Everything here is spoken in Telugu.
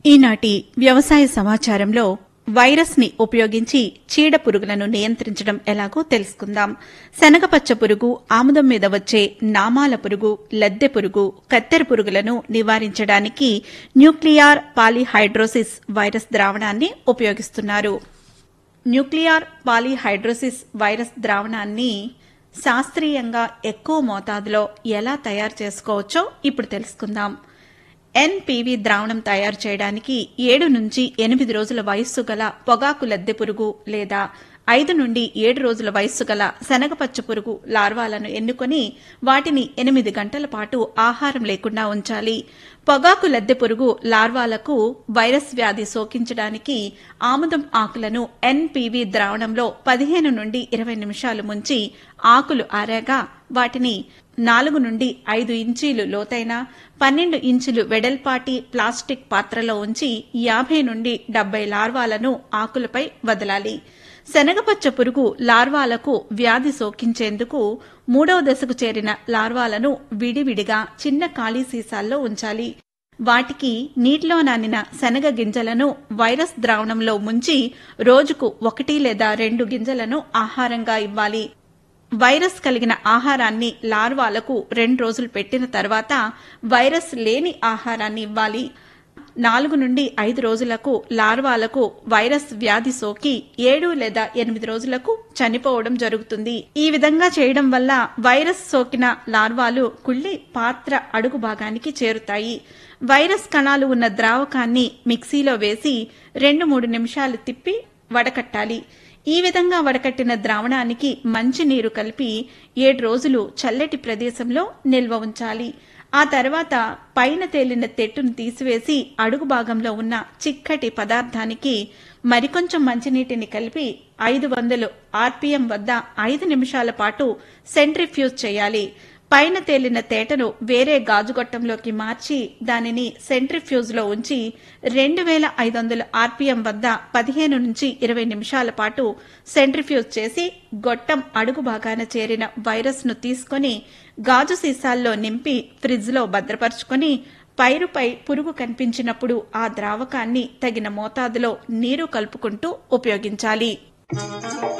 ఈనాటి వ్యవసాయ సమాచారంలో వైరస్ ని ఉపయోగించి చీడ పురుగులను నియంత్రించడం ఎలాగో తెలుసుకుందాం శనగపచ్చ పురుగు ఆముదం మీద వచ్చే నామాల పురుగు లద్దె పురుగు కత్తెర పురుగులను నివారించడానికి న్యూక్లియార్ పాలిహైడ్రోసిస్ వైరస్ ద్రావణాన్ని ఉపయోగిస్తున్నారు న్యూక్లియార్ పాలిహైడ్రోసిస్ వైరస్ ద్రావణాన్ని శాస్త్రీయంగా ఎక్కువ మోతాదులో ఎలా తయారు చేసుకోవచ్చో ఇప్పుడు తెలుసుకుందాం ఎన్పివి ద్రావణం తయారు చేయడానికి ఏడు నుంచి ఎనిమిది రోజుల వయస్సు గల పొగాకు లద్దె పురుగు లేదా ఐదు నుండి ఏడు రోజుల వయస్సు గల శనగపచ్చ పురుగు లార్వాలను ఎన్నుకొని వాటిని ఎనిమిది గంటల పాటు ఆహారం లేకుండా ఉంచాలి పొగాకు లద్దె పురుగు లార్వాలకు వైరస్ వ్యాధి సోకించడానికి ఆముదం ఆకులను ఎన్పివి ద్రావణంలో పదిహేను నుండి ఇరవై నిమిషాలు ముంచి ఆకులు ఆరాగా వాటిని నాలుగు నుండి ఐదు ఇంచీలు లోతైన పన్నెండు ఇంచులు వెడల్పాటి ప్లాస్టిక్ పాత్రలో ఉంచి యాభై నుండి డెబ్బై లార్వాలను ఆకులపై వదలాలి శనగపచ్చ పురుగు లార్వాలకు వ్యాధి సోకించేందుకు మూడవ దశకు చేరిన లార్వాలను విడివిడిగా చిన్న ఖాళీ సీసాల్లో ఉంచాలి వాటికి నీటిలో నానిన శనగ గింజలను వైరస్ ద్రావణంలో ముంచి రోజుకు ఒకటి లేదా రెండు గింజలను ఆహారంగా ఇవ్వాలి వైరస్ కలిగిన ఆహారాన్ని లార్వాలకు రెండు రోజులు పెట్టిన తర్వాత వైరస్ లేని ఆహారాన్ని ఇవ్వాలి నాలుగు నుండి ఐదు రోజులకు లార్వాలకు వైరస్ వ్యాధి సోకి ఏడు లేదా ఎనిమిది రోజులకు చనిపోవడం జరుగుతుంది ఈ విధంగా చేయడం వల్ల వైరస్ సోకిన లార్వాలు కుళ్ళి పాత్ర అడుగు భాగానికి చేరుతాయి వైరస్ కణాలు ఉన్న ద్రావకాన్ని మిక్సీలో వేసి రెండు మూడు నిమిషాలు తిప్పి వడకట్టాలి ఈ విధంగా వడకట్టిన ద్రావణానికి మంచి నీరు కలిపి ఏడు రోజులు చల్లటి ప్రదేశంలో నిల్వ ఉంచాలి ఆ తర్వాత పైన తేలిన తెట్టును తీసివేసి అడుగు భాగంలో ఉన్న చిక్కటి పదార్థానికి మరికొంచెం మంచినీటిని కలిపి ఐదు వందలు ఆర్పిఎం వద్ద ఐదు నిమిషాల పాటు సెంట్రిఫ్యూజ్ చేయాలి పైన తేలిన తేటను వేరే గాజుగొట్టంలోకి మార్చి దానిని సెంట్రిఫ్యూజ్ లో ఉంచి రెండు వేల ఐదు వందల ఆర్పిఎం వద్ద పదిహేను నుంచి ఇరవై నిమిషాల పాటు సెంట్రిఫ్యూజ్ చేసి గొట్టం అడుగు భాగాన చేరిన వైరస్ ను తీసుకొని గాజు సీసాల్లో నింపి ఫ్రిడ్జ్ లో భద్రపరుచుకొని పైరుపై పురుగు కనిపించినప్పుడు ఆ ద్రావకాన్ని తగిన మోతాదులో నీరు కలుపుకుంటూ ఉపయోగించాలి